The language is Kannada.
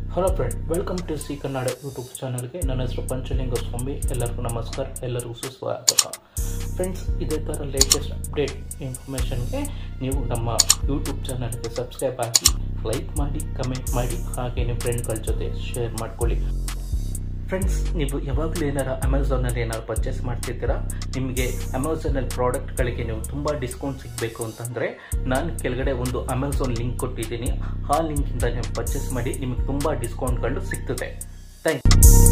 hello friend welcome to C Kannada YouTube ಚಾನಲ್ಗೆ ನನ್ನ ಹೆಸರು ಪಂಚಲಿಂಗ ಸ್ವಾಮಿ ಎಲ್ಲರಿಗೂ ನಮಸ್ಕಾರ ಎಲ್ಲರಿಗೂ ಸುಸ್ವಾಗತ ಫ್ರೆಂಡ್ಸ್ ಇದೇ ಥರ ಲೇಟೆಸ್ಟ್ ಅಪ್ಡೇಟ್ ಇನ್ಫಾರ್ಮೇಷನ್ಗೆ ನೀವು ನಮ್ಮ ಯೂಟ್ಯೂಬ್ ಚಾನಲ್ಗೆ ಸಬ್ಸ್ಕ್ರೈಬ್ ಆಗಿ ಲೈಕ್ ಮಾಡಿ ಕಮೆಂಟ್ ಮಾಡಿ ಹಾಗೆ ನಿಮ್ಮ ಫ್ರೆಂಡ್ಗಳ ಜೊತೆ ಶೇರ್ ಮಾಡ್ಕೊಳ್ಳಿ ಫ್ರೆಂಡ್ಸ್ ನೀವು ಯಾವಾಗಲೂ ಏನಾರು ಅಮೆಝಾನಲ್ಲಿ ಏನಾದ್ರು ಪರ್ಚೇಸ್ ಮಾಡ್ತಿರ್ತೀರಾ ನಿಮಗೆ ಅಮೆಝಾನಲ್ಲಿ ಪ್ರಾಡಕ್ಟ್ಗಳಿಗೆ ನೀವು ತುಂಬ ಡಿಸ್ಕೌಂಟ್ ಸಿಗಬೇಕು ಅಂತಂದರೆ ನಾನು ಕೆಳಗಡೆ ಒಂದು ಅಮೆಝಾನ್ ಲಿಂಕ್ ಕೊಟ್ಟಿದ್ದೀನಿ ಆ ಲಿಂಕಿಂದ ನೀವು ಪರ್ಚೇಸ್ ಮಾಡಿ ನಿಮಗೆ ತುಂಬ ಡಿಸ್ಕೌಂಟ್ಗಳು ಸಿಗ್ತದೆ ಥ್ಯಾಂಕ್